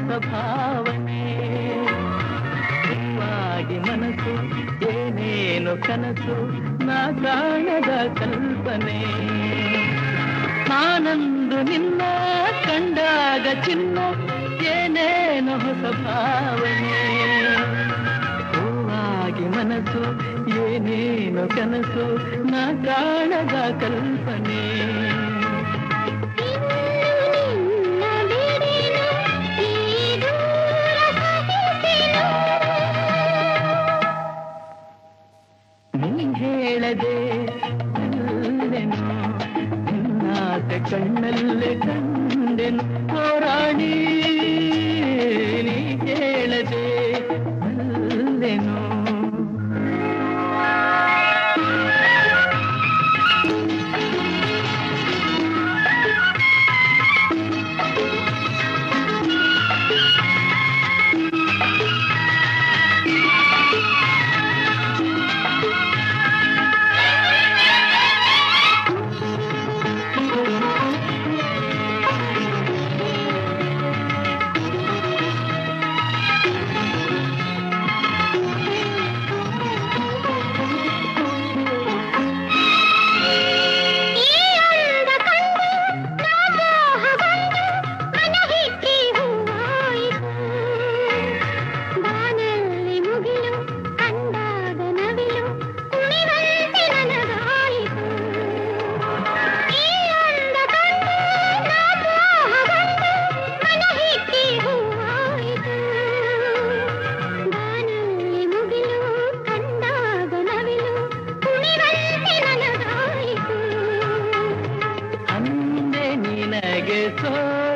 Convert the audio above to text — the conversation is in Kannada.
ಹೊಸ ಭಾವನೆ ಹೂವಾಗಿ ಮನಸ್ಸು ಏನೇನು ಕನಸು ನಾ ಕಾಣದ ಕಲ್ಪನೆ ನಾನಂದು ನಿನ್ನ ಕಂಡಾಗ ಚಿನ್ನ ಏನೇನು ಹೊಸ ಭಾವನೆ ಹೂವಾಗಿ ಮನಸ್ಸು ಏನೇನು ಕನಸು ನಾ ಕಾಣದ ಕಲ್ಪನೆ ನಿನ್ನ ಬಿಡೆನು ಈ ದೂರ ಸಹಿಸೆನು ನೀ ಹೇಳದೆ ಅಲ್ಲೆನು ನಿನ್ನಾಸೆ ಕಣ್ಣಲ್ಲೇ ಕಂಡೆನು ಹೋರಾಡಿ ನೀ ಹೇಳದೆ ಅಲ್ಲೆನು ಈ ಅಂದ ಕಂಡು ನಾ ಮೋಹಗೊಂಡು ಮನಹಿಕ್ಕಿ ಹೂವಾಯಿತು ಬಾನಲ್ಲಿ ಮುಗಿಲು ಕಂಡಾಗ ನವಿಲು ಕುಣಿವಂತೆ ನನಗಾಯಿತು ಈ ಅಂದ ಕಂಡು ನಾ ಮೋಹಗೊಂಡು ಮನಹಿಕ್ಕಿ ಹೂವಾಯಿತು ಬಾನಲ್ಲಿ ಮುಗಿಲು ಕಂಡಾಗ ನವಿಲು ಕುಣಿವಂತೆ ನನಗಾಯಿತು ಅಂದೆ ನಿನಗೆ ಸೋ